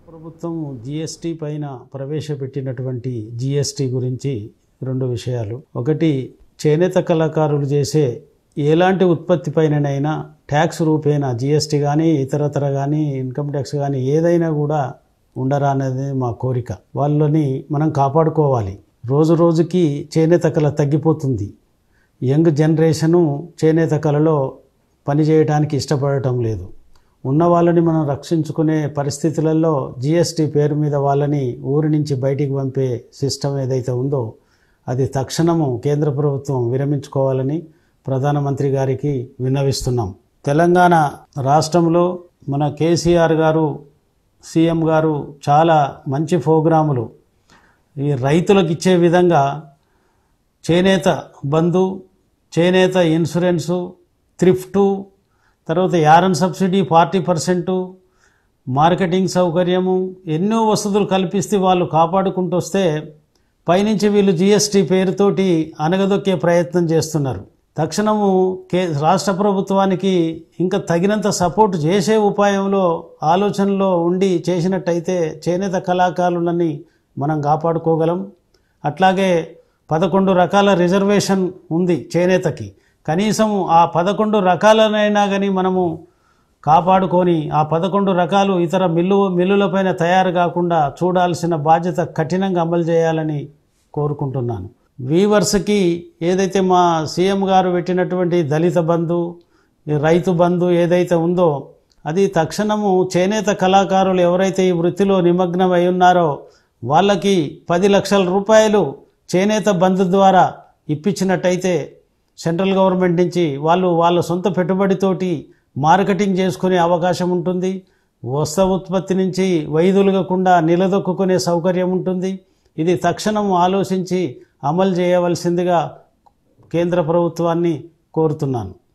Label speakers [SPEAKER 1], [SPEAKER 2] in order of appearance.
[SPEAKER 1] ప్రభుత్వం జిఎస్టీ పైన ప్రవేశపెట్టినటువంటి జిఎస్టీ గురించి రెండు విషయాలు ఒకటి చేనేత కళాకారులు చేసే ఎలాంటి ఉత్పత్తి పైననైనా ట్యాక్స్ రూపేణా జిఎస్టీ కానీ ఇతరతర కానీ ఇన్కమ్ ట్యాక్స్ కానీ ఏదైనా కూడా ఉండరా అనేది మా కోరిక వాళ్ళని మనం కాపాడుకోవాలి రోజు రోజుకి చేనేత కళ తగ్గిపోతుంది యంగ్ జనరేషను చేనేత కళలో పనిచేయడానికి ఇష్టపడటం లేదు ఉన్న వాళ్ళని మనం రక్షించుకునే పరిస్థితులలో జిఎస్టీ పేరు మీద వాళ్ళని ఊరి నుంచి బయటికి పంపే సిస్టమ్ ఏదైతే ఉందో అది తక్షణము కేంద్ర ప్రభుత్వం విరమించుకోవాలని ప్రధానమంత్రి గారికి విన్నవిస్తున్నాం తెలంగాణ రాష్ట్రంలో మన కేసీఆర్ గారు సీఎం గారు చాలా మంచి ప్రోగ్రాములు ఈ రైతులకు ఇచ్చే విధంగా చేనేత బంధు చేనేత ఇన్సూరెన్సు థ్రిఫ్టు తర్వాత yarn subsidy forty percent marketing సౌకర్యము ఎన్నో వసతులు కల్పిస్తే వాళ్ళు కాపాడుకుంటూ వస్తే పైనుంచి వీళ్ళు జిఎస్టీ పేరుతోటి అనగదొక్కే ప్రయత్నం చేస్తున్నారు తక్షణము కే రాష్ట్ర ప్రభుత్వానికి ఇంకా తగినంత సపోర్ట్ చేసే ఉపాయంలో ఆలోచనలో ఉండి చేసినట్టయితే చేనేత కళాకారులని మనం కాపాడుకోగలం అట్లాగే పదకొండు రకాల రిజర్వేషన్ ఉంది చేనేతకి కనీసం ఆ పదకొండు రకాలనైనా కానీ మనము కాపాడుకొని ఆ పదకొండు రకాలు ఇతర మిల్లు మిల్లులపైన తయారు కాకుండా చూడాల్సిన బాధ్యత కఠినంగా అమలు చేయాలని కోరుకుంటున్నాను వీవర్స్కి ఏదైతే మా సీఎం గారు పెట్టినటువంటి దళిత బంధు ఈ రైతు బంధు ఏదైతే ఉందో అది తక్షణము చేనేత కళాకారులు ఎవరైతే ఈ వృత్తిలో నిమగ్నమై ఉన్నారో వాళ్ళకి పది లక్షల రూపాయలు చేనేత బంధు ద్వారా ఇప్పించినట్టయితే సెంట్రల్ గవర్నమెంట్ నుంచి వాళ్ళు వాళ్ళ సొంత పెట్టుబడితోటి మార్కెటింగ్ చేసుకునే అవకాశం ఉంటుంది వస్త్ర ఉత్పత్తి నుంచి వైదొలగకుండా నిలదొక్కునే సౌకర్యం ఉంటుంది ఇది తక్షణం ఆలోచించి అమలు చేయవలసిందిగా కేంద్ర ప్రభుత్వాన్ని కోరుతున్నాను